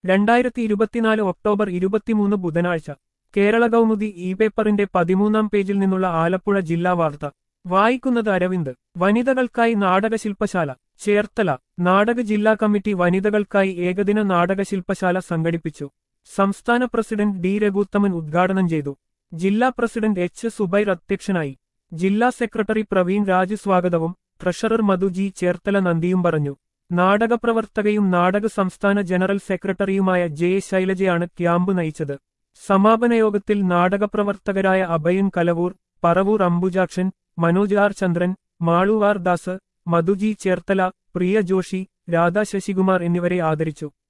രണ്ടായിരത്തി ഇരുപത്തിനാല് ഒക്ടോബർ ഇരുപത്തിമൂന്ന് ബുധനാഴ്ച കേരള കൗമുദി ഇ പേപ്പറിന്റെ പതിമൂന്നാം പേജിൽ നിന്നുള്ള ആലപ്പുഴ ജില്ലാ വാർത്ത വായിക്കുന്നത് അരവിന്ദ് വനിതകൾക്കായി നാടകശില്പശാല ചേർത്തല നാടക ജില്ലാ കമ്മിറ്റി വനിതകൾക്കായി ഏകദിന നാടകശില്പശാല സംഘടിപ്പിച്ചു സംസ്ഥാന പ്രസിഡന്റ് ഡി രഘുത്തമൻ ഉദ്ഘാടനം ചെയ്തു ജില്ലാ പ്രസിഡന്റ് എച്ച് സുബൈർ അധ്യക്ഷനായി ജില്ലാ സെക്രട്ടറി പ്രവീൺ രാജ് സ്വാഗതവും ട്രഷറർ മധുജി ചേർത്തല നന്ദിയും പറഞ്ഞു നാടകപ്രവർത്തകയും നാടക സംസ്ഥാന ജനറൽ സെക്രട്ടറിയുമായ ജെ ശൈലജയാണ് ക്യാമ്പ് നയിച്ചത് സമാപന യോഗത്തിൽ നാടകപ്രവർത്തകരായ അഭയൻ കലവൂർ പറവൂർ അംബുജാക്ഷൻ മനോജ് ആർ ചന്ദ്രൻ മാളു ആർ ദാസ് മധുജി ചേർത്തല പ്രിയ ജോഷി രാധാ ശശികുമാർ എന്നിവരെ ആദരിച്ചു